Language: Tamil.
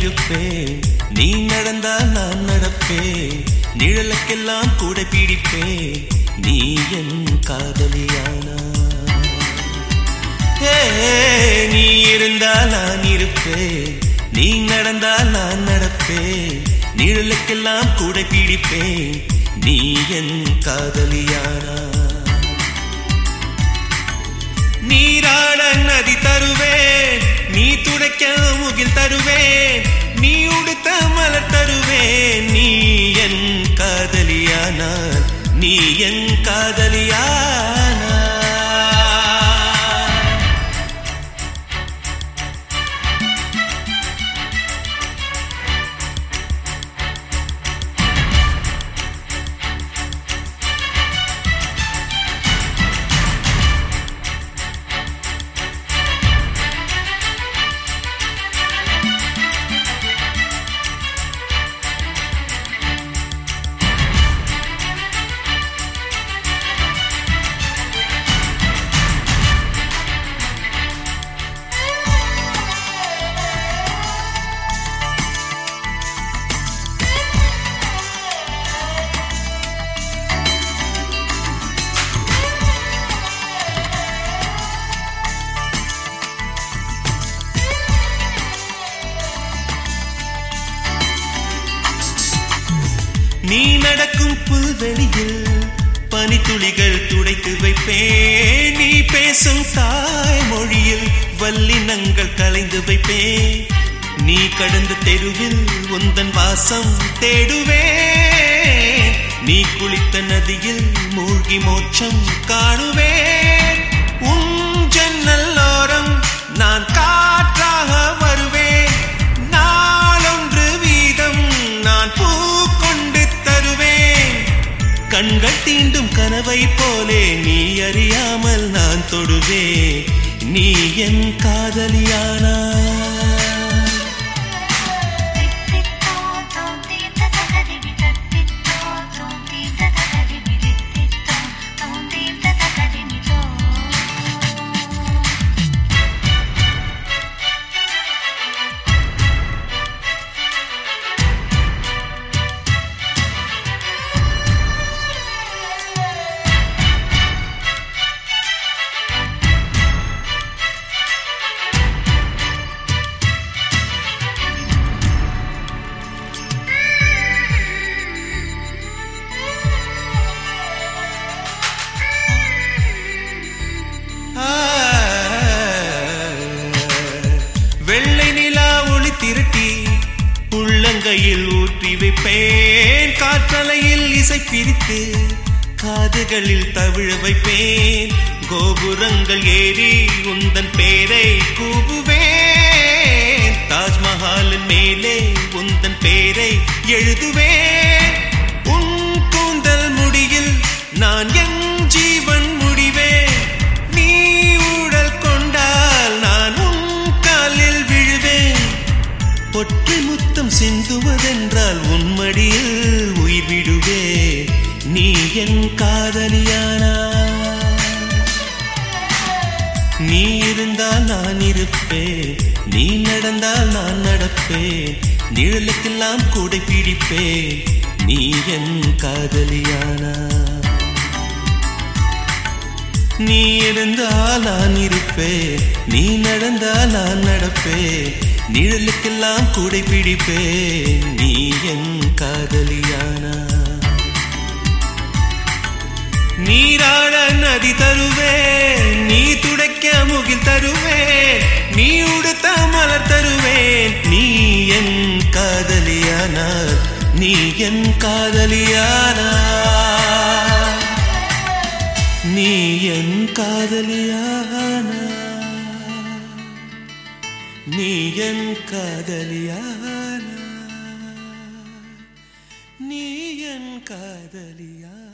இருப்பேன் நீ நடந்தால் நான் நடப்பேன் நிழலுக்கெல்லாம் கூட பிடிப்பேன் நீ என் காதலியானா ஹே, நீ இருந்தால் நான் இருப்பேன் நீ நடந்தால் நான் நடப்பேன் நிழலுக்கெல்லாம் கூட பிடிப்பேன் நீ என் காதலியானா நீராட நதி தருவேன் நீ துடைக்க முகில் தருவேன் நீ உடுத்த மலர் தருவேன் நீ என் காதலியானால் நீ என் காதலியானா நீ நடக்கும் புல்வெளியில் பனித்துளிகள் துடைத்து வைப்பேன் நீ பேசும் தாய்மொழியில் வல்லினங்கள் கலைந்து வைப்பேன் நீ கடந்த தெருவில் உந்தன் வாசம் தேடுவேன் நீ குளித்த நதியில் மூழ்கி மோட்சம் காணுவேன் உன் ஜன்னல்லோரம் நான் காற்றாக வருவேன் நாளொன்று வீதம் நான் பூ கொண்டு தருவேன் கண்கள் தீண்டும் கனவை போலே நீ அறியாமல் நான் தொடுவேன் நீ என் காதலியானா தித்தித்தோ தோந்தீந்த தகதிமி தத்தித்தோ தோந்தீந்த தகதிமி தித்தித்தோ தோந்தீந்த தகதிமி தோ ஆ, வெள்ளை நிலா ஒளி திரட்டி உள்ளங்கையில் ஊற்றி வைப்பேன் காற்றலையில் இசை பிரித்து காதுகளில் தவிழ வைப்பேன் கோபுரங்கள் ஏறி உந்தன் பேரை கூவுவேன் தாஜ்மஹாலின் மேலே உந்தன் பேரை எழுதுவேன் உன் கூந்தல் முடியில் நான் என் ஜீவன் முடிவேன் நீ ஊடல் கொண்டால் நான் உன் காலில் விழுவேன் ஒற்றை முத்தம் சிந்துவதென்றால் உன் மடியில் உயிர் விடுவே நீ என் காதலியானா நீ இருந்தால் நான் இருப்பேன் நீ நடந்தால் நான் நடப்பேன் நிழலுக்கெல்லாம் கூட பிடிப்பேன் நீ என் காதலியானா நீ இருந்தால் நான் இருப்பேன் நீ நடந்தால் நான் நடப்பேன் நிழலுக்கெல்லாம் கூடை பிடிப்பேன் நீ என் காதலியானா நீராட நதி தருவேன் நீ துடைக்க முகில் தருவேன் நீ உடுத்த மலர் தருவேன் நீ என் காதலியானா நீ என் காதலியானா நீ என் காதலியானா நீ என் காதலியானா நீ என் காதலியானா